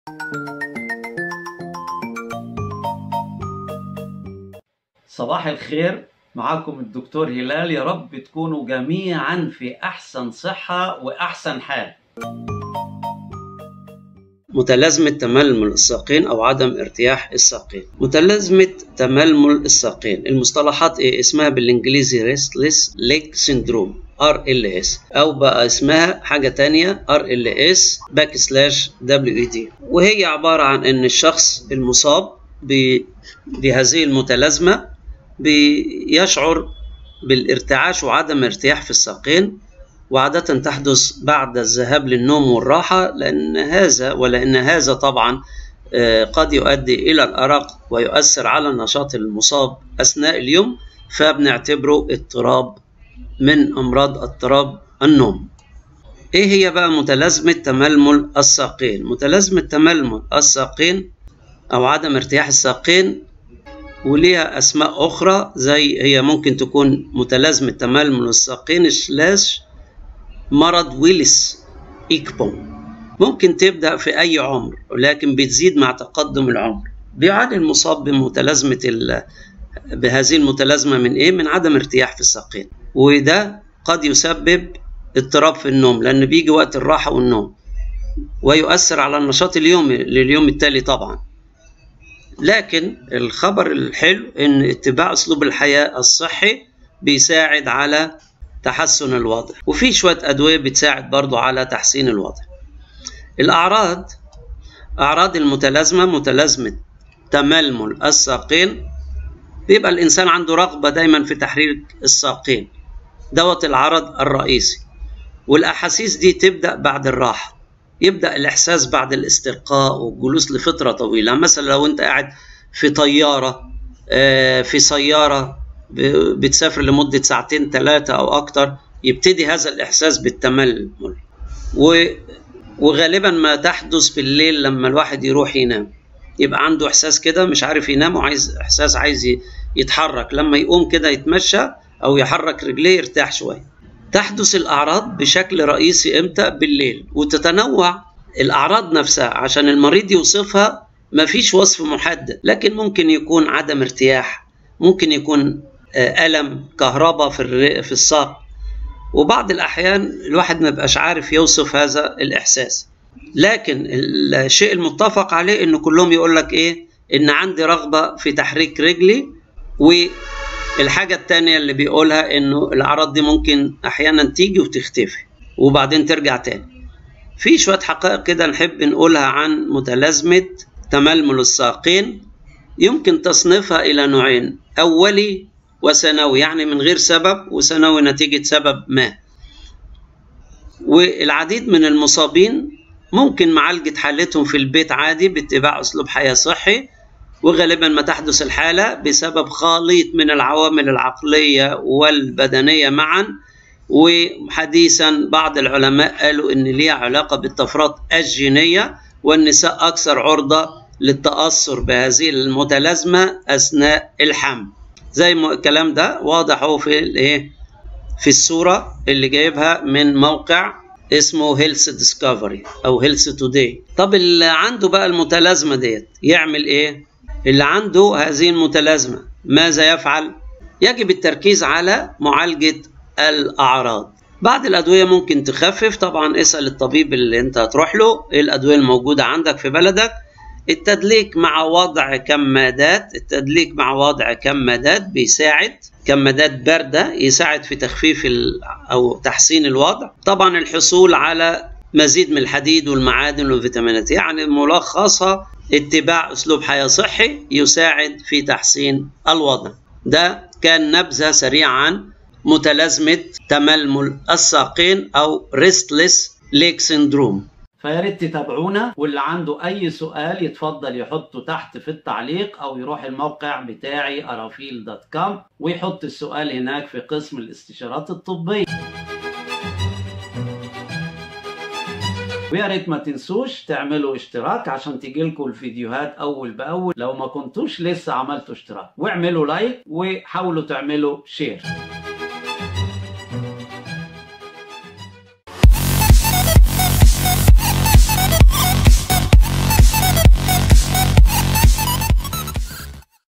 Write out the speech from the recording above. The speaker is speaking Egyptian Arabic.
صباح الخير معاكم الدكتور هلال يا رب تكونوا جميعا في أحسن صحة وأحسن حال متلازمة تململ الساقين أو عدم ارتياح الساقين متلازمة تململ الساقين المصطلحات إيه اسمها بالإنجليزي Restless Leg Syndrome RLS أو بقى اسمها حاجة تانية RLS backslash WED وهي عبارة عن إن الشخص المصاب بهذه المتلازمة بيشعر بالارتعاش وعدم ارتياح في الساقين وعادة تحدث بعد الذهاب للنوم والراحة لأن هذا ولأن هذا طبعا قد يؤدي إلى الأرق ويؤثر على نشاط المصاب أثناء اليوم فبنعتبره اضطراب من أمراض اضطراب النوم إيه هي بقى متلازمة تململ الساقين؟ متلازمة تململ الساقين أو عدم ارتياح الساقين وليها أسماء أخرى زي هي ممكن تكون متلازمة تململ الساقين سلاش مرض ويلس إيكبون ممكن تبدأ في أي عمر ولكن بتزيد مع تقدم العمر بيعاني المصاب بمتلازمة ال... بهذه المتلازمة من إيه؟ من عدم ارتياح في الساقين وده قد يسبب اضطراب في النوم لأن بيجي وقت الراحة والنوم ويؤثر على النشاط اليومي لليوم التالي طبعا لكن الخبر الحلو ان اتباع اسلوب الحياه الصحي بيساعد على تحسن الوضع وفي شويه ادويه بتساعد برضو على تحسين الوضع الاعراض اعراض المتلازمه متلازمه تململ الساقين بيبقى الانسان عنده رغبه دايما في تحريك الساقين دوت العرض الرئيسي والاحاسيس دي تبدا بعد الراحه يبدا الاحساس بعد الاسترخاء والجلوس لفتره طويله مثلا لو انت قاعد في طياره في سياره بتسافر لمده ساعتين ثلاثه او اكتر يبتدي هذا الاحساس بالتململ وغالبا ما تحدث بالليل لما الواحد يروح ينام يبقى عنده احساس كده مش عارف ينام وعايز احساس عايز يتحرك لما يقوم كده يتمشى او يحرك رجليه يرتاح شويه تحدث الأعراض بشكل رئيسي إمتى؟ بالليل وتتنوع الأعراض نفسها عشان المريض يوصفها مفيش وصف محدد لكن ممكن يكون عدم ارتياح ممكن يكون ألم كهرباء في في الساق وبعض الأحيان الواحد ما بقاش عارف يوصف هذا الإحساس لكن الشيء المتفق عليه إن كلهم يقول لك إيه إن عندي رغبة في تحريك رجلي و الحاجة التانية اللي بيقولها إنه الأعراض دي ممكن أحيانا تيجي وتختفي وبعدين ترجع تاني. في شوية حقائق كده نحب نقولها عن متلازمة تململ الساقين يمكن تصنيفها إلى نوعين أولي وثانوي يعني من غير سبب وثانوي نتيجة سبب ما. والعديد من المصابين ممكن معالجة حالتهم في البيت عادي باتباع أسلوب حياة صحي وغالبا ما تحدث الحالة بسبب خليط من العوامل العقلية والبدنية معا وحديثا بعض العلماء قالوا ان ليها علاقة بالطفرات الجينية والنساء اكثر عرضة للتأثر بهذه المتلازمة اثناء الحمل زي ما الكلام ده واضح هو في الايه في الصورة اللي جايبها من موقع اسمه هيلث ديسكفري او هيلث توداي طب اللي عنده بقى المتلازمة ديت يعمل ايه اللي عنده هذه المتلازمة ماذا يفعل؟ يجب التركيز على معالجة الأعراض بعض الأدوية ممكن تخفف طبعا اسأل الطبيب اللي انت هتروح له ايه الأدوية الموجودة عندك في بلدك التدليك مع وضع كمادات التدليك مع وضع كمادات بيساعد كمادات باردة يساعد في تخفيف أو تحسين الوضع طبعا الحصول على مزيد من الحديد والمعادن والفيتامينات يعني ملخصها اتباع اسلوب حياه صحي يساعد في تحسين الوضع ده كان نبذه سريعه عن متلازمه تململ الساقين او ريستلس ليك سيندروم فيا ريت تتابعونا واللي عنده اي سؤال يتفضل يحطه تحت في التعليق او يروح الموقع بتاعي ارافيل دوت كوم ويحط السؤال هناك في قسم الاستشارات الطبيه ويا ريت ما تنسوش تعملوا اشتراك عشان تجيلكم الفيديوهات اول باول لو ما كنتوش لسه عملتوا اشتراك واعملوا لايك وحاولوا تعملوا شير